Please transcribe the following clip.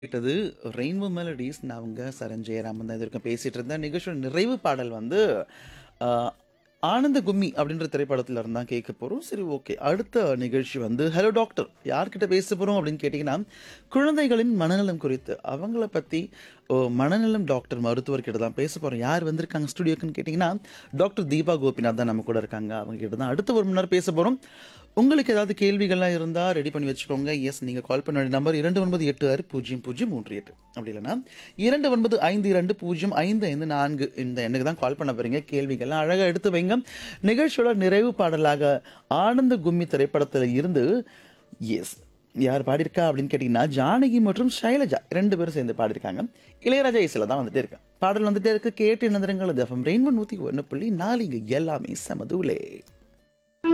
கேட்டது rainbow melodies நான் உங்க சரண் ஜெயராமன் தான் இது வரைக்கும் பேசிட்டு இருந்தேன் நிகழ்ச்சியோட நிறைவு பாடல் வந்து ஆஹ், ஆனந்த கும்மி அப்படின்ற திரைப்படத்துல இருந்தா கேட்க போறோம் சரி ஓகே அடுத்த நிகழ்ச்சி வந்து ஹலோ டாக்டர் யார்கிட்ட பேச போறோம் அப்படின்னு கேட்டிங்கன்னா குழந்தைகளின் மனநலம் குறித்து அவங்கள பத்தி ஓ, மனநலம் டாக்டர் மருத்துவர்கிட்ட தான் பேச போறோம் யார் வந்திருக்காங்க ஸ்டுடியோக்குன்னு கேட்டிங்கன்னா டாக்டர் தீபா கோபிநாத் தான் நம்ம கூட இருக்காங்க அவங்க கிட்ட தான் அடுத்த ஒரு மணி நேரம் பேச போறோம் உங்களுக்கு ஏதாவது கேள்விகள்லாம் இருந்தால் ரெடி பண்ணி வச்சுக்கோங்க எஸ் நீங்கள் கால் பண்ண வேண்டிய நம்பர் இரண்டு ஒன்பது எட்டு ஆறு பூஜ்ஜியம் பூஜ்ஜியம் மூன்று எட்டு அப்படி இல்லைன்னா இரண்டு ஒன்பது ஐந்து இரண்டு பூஜ்ஜியம் ஐந்து ஐந்து நான்கு இந்த எண்ணுக்கு தான் கால் பண்ண போறீங்க கேள்விகள்லாம் அழகாக எடுத்து வைங்க நிகழ்ச்சியோட நிறைவு பாடலாக ஆனந்த கும்மி திரைப்படத்தில் இருந்து எஸ் யார் பாடியிருக்கா அப்படின்னு கேட்டிங்கன்னா ஜானகி மற்றும் ஷைலஜா ரெண்டு பேரும் சேர்ந்து பாடியிருக்காங்க இளையராஜா இசையில் தான் வந்துட்டே இருக்கு பாடல் வந்துட்டே இருக்கு கேட்டு நிறங்கள் ரெயின்போ நூற்றி ஒன்று புள்ளி நாலு இங்கே எல்லாமே சமதுலே